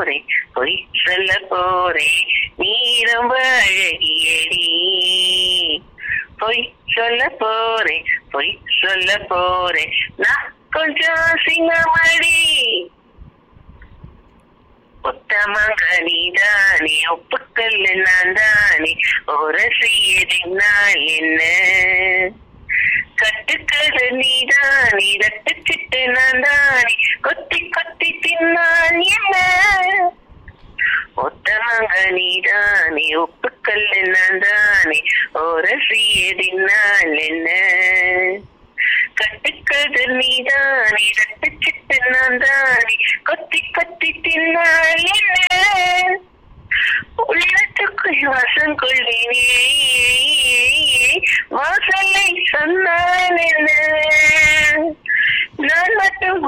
போறேன் பொய் சொல்ல போறேன் நீ ரொம்ப அழகியடி பொய் சொல்ல போறேன் பொய் சொல்ல போறேன் நான் கொஞ்சம் சிங்கமடி உத்தமங்க நீதானே ஒப்புக்கல்ல நான் தானே ஒரு செய்யறினால் என்ன கட்டுக்கது நீதானே தட்டுச்சிட்டு நான் தானே கொத்தி கொத்தி தின்னால் என்ன உத்தமங்க நீதானே ஒப்புக்கல்ல நான் தானே ஒரு செய்யறினால் என்ன கட்டுக்கது நீதானே தட்டுச்சிட்டு நான் தானே கொத்தி கொத்தி தின்னால் என்ன உள்ளத்துக்குள் வாசம் கொள்வேனே வாசலை சொன்னால் என்ன நான் மட்டும்